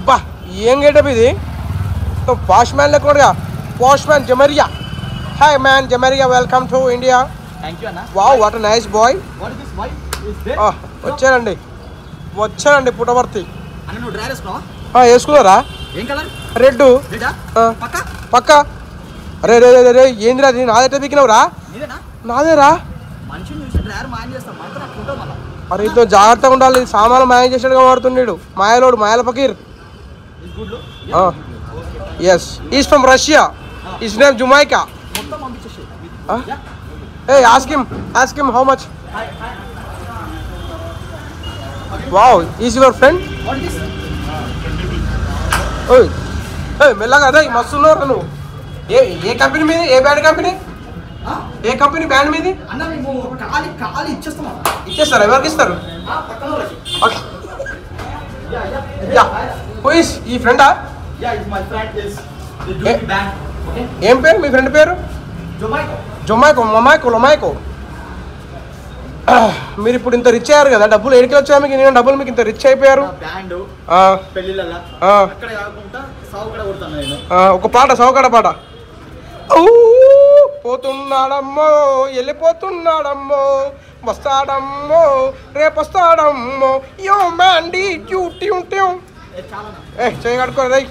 బా ఏం గేటప్ ఇది పాష్ మ్యాన్ లెక్కగా పాష్ మ్యాన్ జమరియా హాయ్ మ్యాన్ జమరియా welcome to India thank you అన్న wow what nice boy what is this why is they వచ్చానండి వచ్చానండి పుట్టవర్తి అన్న నువ్వు డ్రైవర్ వేసుకున్నావా ఆ, వేసుకున్నారా ఏం కలర్ రెడ్ రెడా పక్క పక్క అరే రే రే, రే రే ఏందిరా ఇది నాదెట్ట పీకినవురా నీదేనా నాదేరా మనిషిని చూసి డ్రైవర్ మాయం చేస్తాం మనతో నాకు ఉంటుంది మళ్ళీ అరే ఇతో జాగ్రత్తగా ఉండాలి సామాన్లు మాయం చేసినట్టుగా వాడుతున్నాడు మాయలోడు మాయల ఫకీర్ is good yes he's from Russia his name జుమైకా మొత్తం పంపించేసి ఏ ask him ask him how much wow is your friend what this ఓయ్ ఏ మెల్లగా అదే మస్తు ఉన్నావు నువ్వు ఏ ఏ కంపెనీ మీది ఏ బ్యాండ్ కంపెనీ ఏ కంపెనీ బ్యాండ్ మీది అన్న మేము ఖాళీ ఖాళీ ఇచ్చేస్తాం అన్న ఇచ్చేస్తారు ఎవరికి ఇస్తారు ఆ, పక్కన వాళ్ళకి ఓకే యా హూ ఇస్ ఈ ఫ్రెండా yeah is my friend is the Eh. Duty bank okay ఏం పేరు మీ ఫ్రెండ్ పేరు జొమాటో జొమాయికో మొమాయికో లొమాయికో మీరు ఇప్పుడు ఇంత రిచ్ అయ్యారు కదా డబ్బులు ఎడికి వచ్చాయి మీకు నేను డబ్బులు మీకు ఇంత రిచ్ అయిపోయారు బ్యాండ్ ఆ, పెళ్ళిళ్ళ ఆ, అక్కడ కాకుండా సాగు కూడా కొడతాను నేను ఆ, ఒక పాట సౌకడ పాట ఊ, పోతున్నాడమ్మో వెళ్ళిపోతున్నాడమ్మో వస్తాడమ్మో రేపు వస్తాడమ్మో యో మ్యాండీ ట్యూటీ ఉంటే ఏ, చాలా అన్న. ఏ చేయగడుకోరు రై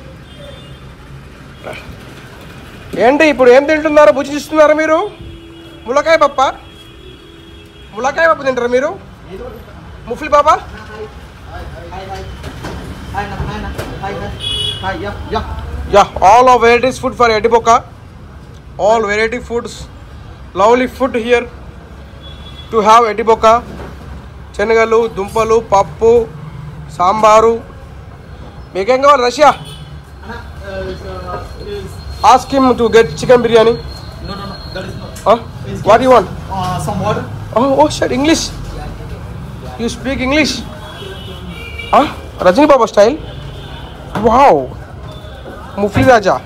ఏంటి ఇప్పుడు ఏం తింటున్నారు భుజిస్తున్నారు మీరు ములకాయ పప్ప ములకాయ పప్పు తింటారా మీరు ముఫ్లి బాబా హాయ్ హాయ్ హాయ్ అన్న హాయ్ అన్న hi hi hi ya ya ya all of varieties food for ఎడిబొక్క all variety foods lovely food here to have ఎడిబొక్క శనగలు దుంపలు పప్పు సాంబారు మీకేం కావాలి రష్యా అన్న is ask him to get chicken biryani no no no that is no what you want some water Oh, oh, shit, English. You speak English? Huh? Rajini Baba style? Wow. ముఫ్లీ రాజా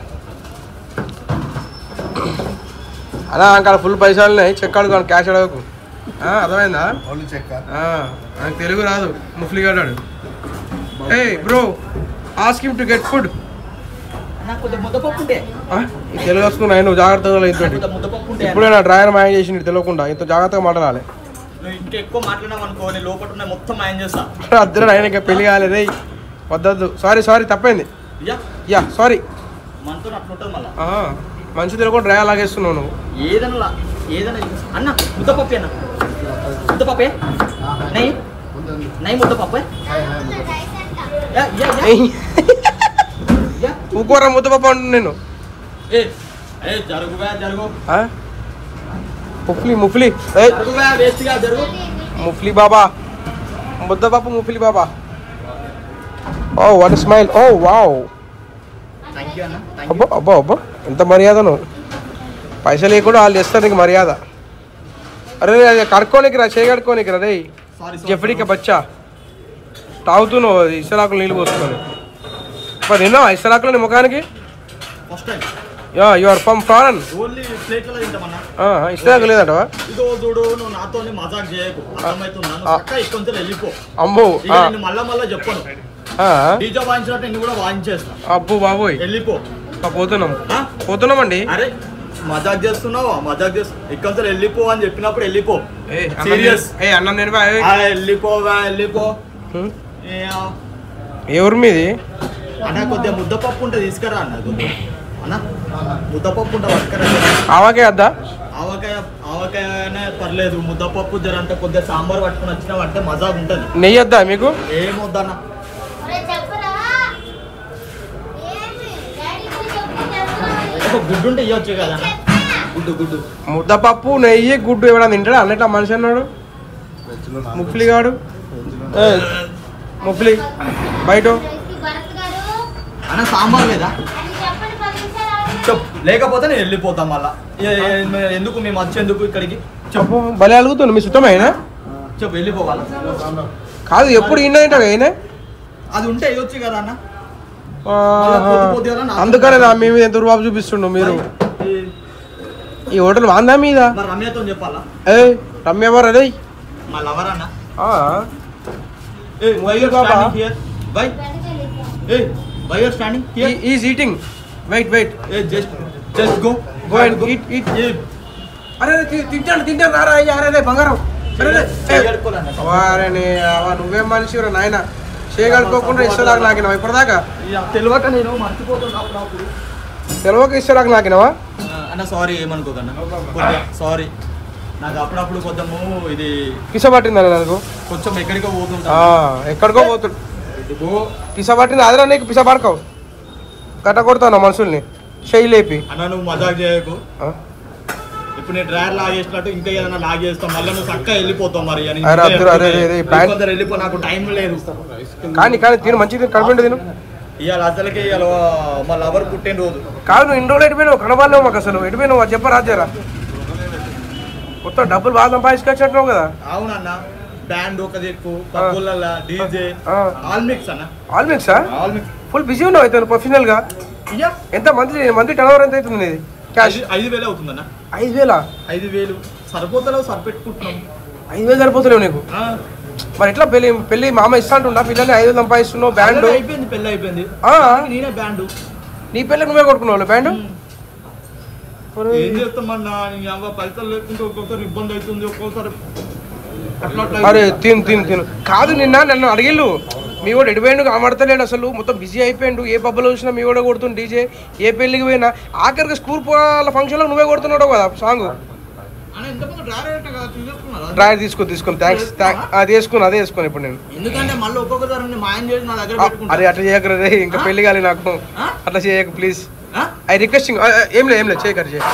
అలా అక్కడ ఫుల్ పైసలు ఉన్నాయి check అడుగు cash అడగకు ఆ, అర్థమైందా only చెక్క ఆ, నాకు తెలుగు రాదు ముఫ్లీ గాడు ఏ bro ask him to get food అన్న కొద్దిగా ముద్దపప్పు ఉంటే ఈ తెలుగు వస్తున్నాయి నువ్వు జాగ్రత్తగా ఇంత కొద్దిగా ముద్దపప్పు ఉంటే ఇప్పుడే నా డ్రైవర్ మాయం చేసి తెలియకుండా ఇంత జాగ్రత్తగా మాట్లాడాలి నువ్వు ఇంకా ఎక్కువ మాట్లాడినావు అనుకో నేను లోపల ఉన్న మొత్తం మాయం చేస్తా అద్దరు ఆయన ఇంకా పెళ్లి కాలేదే వద్దొద్దు సారీ సారీ తప్పైంది యా యా సారీ మనతో అట్లుంటుంది మళ్ళా మంచి తెలియకుండా డ్రైవర్ లాగేస్తున్నావు నువ్వు ఏదైనా లా- ఏదైనా చేస్తా. అన్న ముద్దపప్పే అన్న ముద్దపప్పే నై నై ముద్దపప్పే యా యా యా యా ఊకోరా ముద్దపప్ప అంటున్నా నేను ఏ ఏ జరుగువా జరుగు ఆ? ముఫ్లీ ముఫ్లీ ఏయ్, జరుగువా వేస్ట్గా జరుగు ముఫ్లీ బాబా ముద్దపప్పు ముఫ్లీ బాబా oh what smile oh wow thank you అన్న థ్యాంక్ అబ్బో అబ్బో అబ్బో ఎంత మర్యాదను పైసలు లేకుండా వాళ్ళు ఇస్తారు నీకు మర్యాద అరే రే, అది కడుక్కోనికి రా చేయి కడుక్కోనికి రా రే సారీ జఫ్రీకా బచ్చా తాగుతున్నావు అది ఇసరాకులు నీళ్ళు పోసుకొని మరి తిన్నావా ఇసరాకులు నీ ముఖానికి first time ya you are from foreign only ప్లేట్లలో తింటామన్నా ఇసరాకు లేదంటవా ఇదో చూడు నువ్వు నాతో మజాక్ చేయకు అర్థమవుతుందా నువ్వు ఆ. చక్క ఇక్కడ నుంచి వెళ్ళిపో అమ్మో ఇక ఆ, నేను మళ్ళా మళ్ళా చెప్పను ఆ, డీజే వాయించినట్టు నేను కూడా వాయించేస్తా అబ్బో బాబోయ్ వెళ్ళిపో ఆ, పోతున్నాం ఆ? పోతున్నామండి అరే మజాక్ చేస్తున్నావా మజాక్ చేస్తు ఇక్కడ నుంచి వెళ్ళిపో అని చెప్పినప్పుడు వెళ్ళిపో ఏ అన్నం Serious. తిని- ఏ అన్నం నేను ఆ, వెళ్ళిపోవా వెళ్ళిపో ఏ, ఆ. ఏ ఊరు మీది అన్న కొద్దిగా ముద్దపప్పు ఉంటే తీసుకురా అన్న కొద్దిగా. అన్న ముద్దపప్పు ఉంటే పట్టుకురా ఆవాకే వద్దా ఆవకాయ ఆవకాయనే పర్లేదు ముద్దపప్పు జర అంటే కొద్దిగా సాంబార్ పట్టుకుని వచ్చినావంటే మజాక్ ఉంటుంది నెయ్యి వద్దా మీకు ఏమొద్దన్న ఒక గుడ్డు ఉంటే ఇవ్వచ్చు కదా అన్న గుడ్డు గుడ్డు ముద్దపప్పు నెయ్యి గుడ్డు ఎవడన్నా తింటాడా అన్నట్టు ఆ మనిషి అన్నాడు వెజ్లో ముఫ్లీ గాడు ఏ, ముఫ్లీ బయట అన్న సాంబార్ లేదా చెప్పు లేకపోతే నేను వెళ్ళిపోతాం మళ్ళా ఏ- ఏ- ఎందుకు మేము వచ్చేందుకు ఇక్కడికి చెప్పు చెప్పు భలే అలుగుతుంది మీ సుత్తమైన చెప్పు వెళ్ళిపోవాలా కాదు ఎప్పుడు ఇండ తింటావు అయినా అది ఉంటే ఇవ్వచ్చు కదా అన్న ఆహా. పొద్దు పొద్దుగాల నాకు- అందుకనే నా మీ మీద ఎంత రుబాబు చూపిస్తుండు మీరు ఈ- ఈ హోటల్ వాందా మీద మరి రమ్యతో చెప్పాలా ఏ రమ్య ఎవరు అదే మా లవర్ అన్న ఆ, ఏ వై బాబా. Here why hey Why you are standing here? Is eating wait wait Hey, just, just go. Go and eat, eat. Yeah. అరే అరే, తి- తింటాను తింటాను రారా అయ్యా అరే అరే బంగారం అరే, అరే, ఏ. చేయగలుగుకోవాలన్న. వారని అవ్వ, నువ్వేం మనిషి నాయన చేయగలుకోకుండా ఇష్టరాకు నాకినావా ఇప్పటిదాకా ఇక తెలియక నేను మర్చిపోతున్నా అప్పుడప్పుడు తెలవక ఇష్టరాకు నాకినావా ఆ, అన్న సారీ ఏమనుకోకన్నా కొద్దిగా సారీ నాకు అప్పుడప్పుడు కొంచెము ఇది కిస పట్టిందని నాకు కొంచెం ఎక్కడికో పోతుంటా ఆ, ఎక్కడికో పోతుడు పిస పట్టింది అదిరా నీకు పిస పడకవు కట్ట కొడతాను మనుషుల్ని చెయ్యి లేపి అన్న నువ్వు మజాక్ చేయకు ఆ? ఇప్పుడు నేను డ్రైవర్ లాగేసినట్టు ఇంకా ఏదైనా లాగేస్తాం మళ్ళీ నువ్వు చక్కగా వెళ్ళిపోతావు మరి అని అరే, అద్దరు, అరే, అరే, అరే, ప్యాంట్- కొందరు వెళ్ళిపో నాకు టైం లేదు కానీ కానీ తిను మంచిది కడుపుండి తిను ఇవాళ అసలుకి ఇవాళ మా లవర్ పుట్టిన రోజు కాదు నువ్వు ఇన్ని రోజులు ఎడిపోయినావు కనబాలేవు మాకు అసలు ఎడిపోయినావు అది చెప్పరా జరా మొత్తం డబ్బులు బాగా సంపాదించుకొచ్చినట్టున్నావు కదా అవునన్న బ్యాండ్ ఒక దిక్కు పబ్బులల్లా డీజే ఆ. ఆల్ మిక్స్ అన్న ఆల్ మిక్సా ఆల్ మిక్స్ ఫుల్ బిజీ ఉన్నావు అయితే ప్రొఫెషనల్ గా ఇయ్యా ఎంత మంత్లీ మంత్లీ టర్న్ ఓవర్ ఎంత అవుతుంది నీది క్యాష్ ఐదు- ఐదు వేలు అవుతుందన్న ఐదు వేలా ఐదు వేలు సరిపోతలేవు సరిపెట్టుకుంటున్నాం ఐదు వేలు సరిపోతలేవు నీకు ఆ. మరి ఎట్లా పెళ్లి పెళ్లి మామ ఇస్తా అంటుండా పిల్లల్ని ఐదు వేలు సంపాదిస్తున్నావు బ్యాండ్ ఆల్రెడీ అయిపోయింది పెళ్ళి అయిపోయింది ఆ. నేనే బ్యాండ్ నీ పెళ్ళకి నువ్వే కొట్టుకున్నావు బ్యాండ్ ఏం చేస్తామన్నా నీ అవ్వ పైసలు లేకుంటే ఒక్కొక్కసారి ఇబ్బంది అవుతుంది ఒక్కొక్కసారి అట్లా అట్లా అరే తిను తిను తిను కాదు నిన్న నన్ను అడిగిళ్ళు మీ వాడు ఎడిపోయిండు కనబడతలేడు అసలు మొత్తం బిజీ అయిపోయిండు ఏ పబ్బలో చూసినా మీ వాడే కొడుతుంది డీజే ఏ పెళ్ళికి పోయినా ఆఖరికి స్కూల్ పోవాల ఫంక్షన్లో నువ్వే కొడుతున్నాడు కదా సాంగ్ అన్న ఇంతకుముందు డ్రైవర్ అయితే కదా చూసేసుకున్నారా డ్రైవర్ తీసుకొని తీసుకొని థ్యాంక్స్ అది వేసుకుని అదే వేసుకొని ఇప్పుడు నేను ఎందుకంటే మళ్ళీ ఒక్కొక్కసారి నేను మాయం చేసి నా దగ్గర ఆ, పెట్టుకుంటా అరే అట్లా చేయకరా రే ఇంకా పెళ్లి కాలే నాకు ఆ? అట్లా చేయక ప్లీజ్ ఆ? ఐ రిక్వెస్టింగ్ ఏం లేదు ఏం లేదు చేయకరు చేయ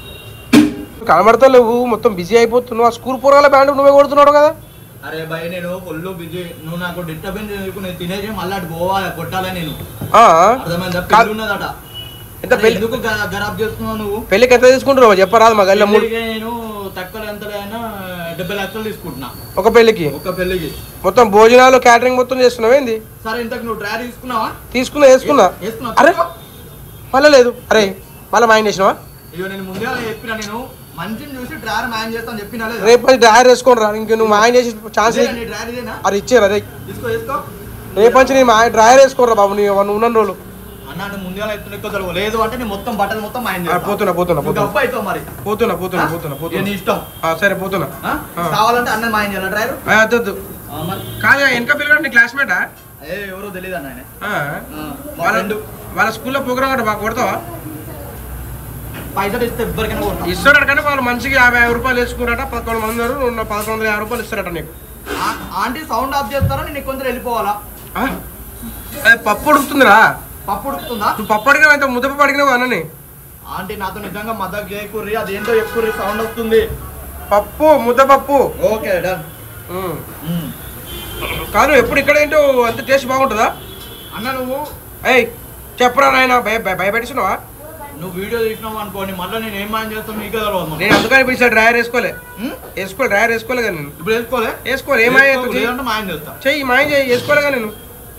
కనబడతలేవు మొత్తం బిజీ అయిపోతున్నావు ఆ స్కూల్ పూర్వాల బ్యాండ్ నువ్వే కొడుతున్నాడు కదా అరే భయ్ నేను ఫుల్ బిజీ నువ్వు నాకు డిస్టర్బెన్స్ చేయకు నేను తినేసి మళ్ళీ అటు పోవాలి కొట్టాలి నేను ఆ, అర్థమైందా కా- పెళ్ళి ఉన్నదట ఎంత అరే పెళ్లి ఎందుకు గ- గరాబ్ చేస్తున్నావు నువ్వు పెళ్ళికి ఎంత తీసుకుంటున్నావు చెప్పరాదు మా గల్లి మూడు పెళ్ళికి నేను తక్కువ ఎంతలైనా డెబ్బై లక్షలు తీసుకుంటున్నా ఒక పెళ్ళికి ఒక పెళ్ళికి మొత్తం భోజనాలు క్యాటరింగ్ మొత్తం చేస్తున్నావు ఏంది సరే ఇంతకు నువ్వు డ్రైవర్ తీసుకున్నావా తీసుకున్నా వేసుకున్నా వేసుకున్నావా అరే మళ్ళీ లేదు అరే మళ్ళీ మాయం చేసినావా ఇగో నేను ముందే చెప్పిన నేను మంచిని చూసి డ్రైవర్ మ్యాన్ చేస్తాను చెప్పినా లేదా? రేపు అది డ్రైవర్ వేసుకోండి రా ఇంక నువ్వు మాయం చేసి ఛాన్స్ ఇదేనా నీ డ్రైవర్ ఇదేనా అది ఇచ్చారు అరే తీసుకో తీసుకో రేపు నుంచి నీ మా డ్రైవర్ వేసుకోరా బాబు నీ నువ్వు ఉన్న రోజులు అన్న నేను ముందే ఎత్తున ఎక్కువ తెలియదు లేదు అంటే నేను మొత్తం బట్టలు మొత్తం మాయం ఆ, చేస్తా పోతున్నా పోతున్నా నువ్వు పోతున్నా గప్ప అవుతావు మరి పోతున్నా పోతున్నా ఆ? పోతున్నా ఇక పోతున్నా నీ ఇష్టం ఆ, సరే పోతున్నా ఆ? ఆ. కావాలంటే అన్న మాయం చేయాలి డ్రైవర్ ఆ, వద్దు వద్దు ఆ, మరి కాదు వెనక పిల్లగాడు నీ క్లాస్మేటా ఏ ఎవరో తెలియదు అన్న ఆయన ఆ. ఆ, మా వాళ్ళ ఫ్రెండ్ వాళ్ళ స్కూల్లో ప్రోగ్రామ్ అంటే బాగా కొడతావా పైసలు ఇస్తే ఎవ్వరికైనా కొడతా ఇస్తాడట కానీ వాళ్ళు మంచిగా యాభై యాభై రూపాయలు వేసుకున్నారట పదకొండు మంది ఉన్నారు నువ్వు నా పదకొండు వందల యాభై రూపాయలు ఇస్తారట నీకు ఆ- ఆంటీ సౌండ్ ఆఫ్ చేస్తారా నేను కొంచెం వెళ్ళిపోవాలా ఆ? అది పప్పు ఉడుకుతుందిరా పప్పు ఉడుకుతుందా నువ్వు పప్పు అడిగినావు ఎంత ముద్దపప్పు అడిగినావు అన్నని ఆంటీ నాతో నిజంగా మద్దతు చేయకూర్రి అదేంటో ఎక్కుర్రి సౌండ్ వస్తుంది పప్పు ముద్దపప్పు ఓకే డన్ ఉమ్. కాదు ఎప్పుడు ఇక్కడ ఏంటో అంత టేస్ట్ బాగుంటుందా అన్న నువ్వు ఏయ్ చెప్పరా నాయన భయ భయ- భయపెట్టిస్తున్నావా నువ్వు వీడియో తీసినావు అనుకోని మళ్ళీ నేను ఏం మాయం చేస్తాను నీకే తెలియదు మరి. నేను అందుకని పిలిచా డ్రైవర్ వేసుకోలే ఉమ్? వేసుకోలే డ్రైవర్ వేసుకోలే కానీ నేను ఇప్పుడు వేసుకోలే వేసుకోలే ఏమాయ వేసుకో, లేదంటే మాయం చేస్తా చెయ్యి మాయం చెయ్యి వేసుకోలే కానీ నేను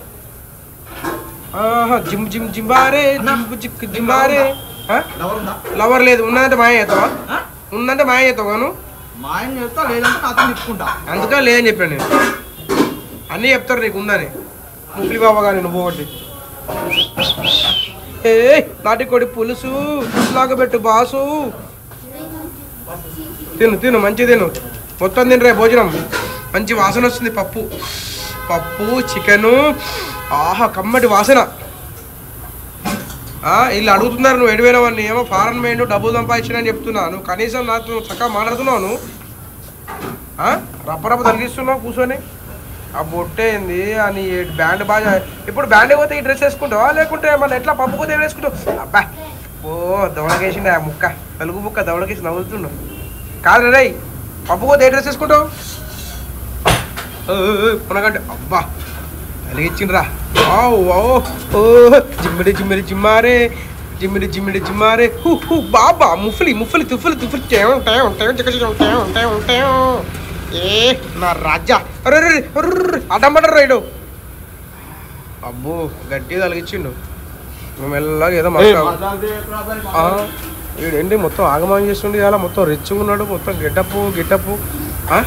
ఆహా జిమ్ జిమ్ జింబారే జిమ్ జిక్ జింబారే ఆ? ఎవరు ఉందా లవర్ లేదు ఉన్నదంటే మాయ చేస్తావా ఆ? ఉందంటే మాయ చేస్తావు గాను మాయం చేస్తా లేదంటే నాతో తిప్పుకుంటా అందుకని లేదని చెప్పాను నేను అన్నీ చెప్తారు నీకు ఉందని ముఫ్లి బాబా కానీ నువ్వు ఒకటి ఏ నాటికోడి పులుసు లాగబెట్టు బాసు తిను తిను మంచి తిను మొత్తం తినరే భోజనం మంచి వాసన వస్తుంది పప్పు పప్పు చికెను ఆహా కమ్మటి వాసన ఆ, వీళ్ళు అడుగుతున్నారు నువ్వు ఎడిపోయినావని ఏమో ఫారెన్ పోయిండు డబ్బులు సంపాదించిన అని చెప్తున్నా నువ్వు కనీసం నాతో చక్కగా మాట్లాడుతున్నావు నువ్వు ఆ? రప్పరప్ప తలిగిస్తున్నావు కూర్చొని ఆ బొట్టేంది అని బ్యాండ్ బాగా ఇప్పుడు బ్యాండ్ పోతే ఈ డ్రెస్ వేసుకుంటావా లేకుంటే మళ్ళీ ఎట్లా పప్పు పోతే ఏం వేసుకుంటావు అబ్బా ఓ దవడకేసింది ఆ ముక్క తెలుగు ముక్క దవడకేసి నవ్వుతున్నావు కాదు రే పప్పు పోతే ఏ డ్రెస్ వేసుకుంటావు పునగంటే అబ్బా వెలిగించిండ్రా వావ్, వావ్. ఓ జిమ్మిడి జిమ్మిడి జిమ్మారే జిమ్మిడి జిమ్మిడి జిమ్మారే హు హు బాబా ముఫ్లి ముఫ్లి తుఫ్లి తుఫ్లి టేం టేం టేం చిక్క చిక్క టేం టేం టేం ఏ నా రాజా అరే అరే అర్రే అడ్డం పడ్డారు రైడు అబ్బో గట్టిగా తలిగించిండు మేము మెల్లగా ఏదో మాట్లాడు వీడేంటి మొత్తం ఆగమాగం చేస్తుండే అలా మొత్తం రిచ్గా ఉన్నాడు మొత్తం గిట్టప్పు గిట్టప్పు ఆ?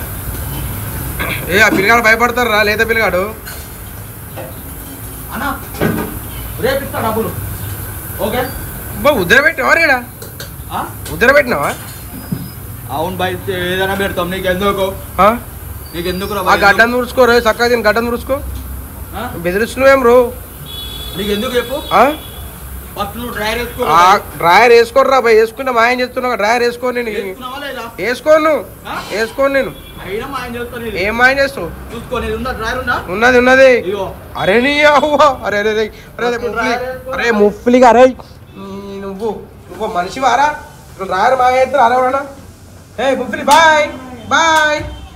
ఏ ఆ పిల్లగాడు భయపడతారు రా లేదా పిల్లగాడు అన్న రేపు ఇస్తా డబ్బులు ఓకే బా ఉద్దర పెట్టినావా రేడా ఆ? ఉద్దర పెట్టినావా అవును బయట ఏదైనా పెడతాం నీకు ఎందుకు ఆ? నీకు ఎందుకు ఆ గడ్డను తుడుచుకో రే చక్కగా దీని గడ్డను తుడుచుకో బెదిరిస్తున్నావేం రో నీకు ఎందుకు చెప్పు ఆ? ఫస్ట్ నువ్వు డ్రైవర్ వేసుకో ఆ డ్రాయర్ వేసుకోర్రా బాయ్ వేసుకుంటే మాయం చేస్తున్నావు డ్రాయర్ వేసుకో నేను వేసుకున్నావా లేదా వేసుకోను ఆ? వేసుకోను నేను అయినా మా ఆయన చేస్తాను ఇది. ఏం మాయం చేస్తావు చూసుకో నేను ఉందా డ్రైవర్ ఉందా ఉన్నది ఉన్నది ఇగో అరే నీ అవ్వ అరే అరే అరే అరే అరే ముఫ్లి అరే ముఫ్లిగా అరే ఈ నువ్వు నువ్వు మనిషి వారా డ్రాయర్ మాయ చేస్తారు అరే ఎవరన్నా ఏ ముఫ్లి బాయ్ బాయ్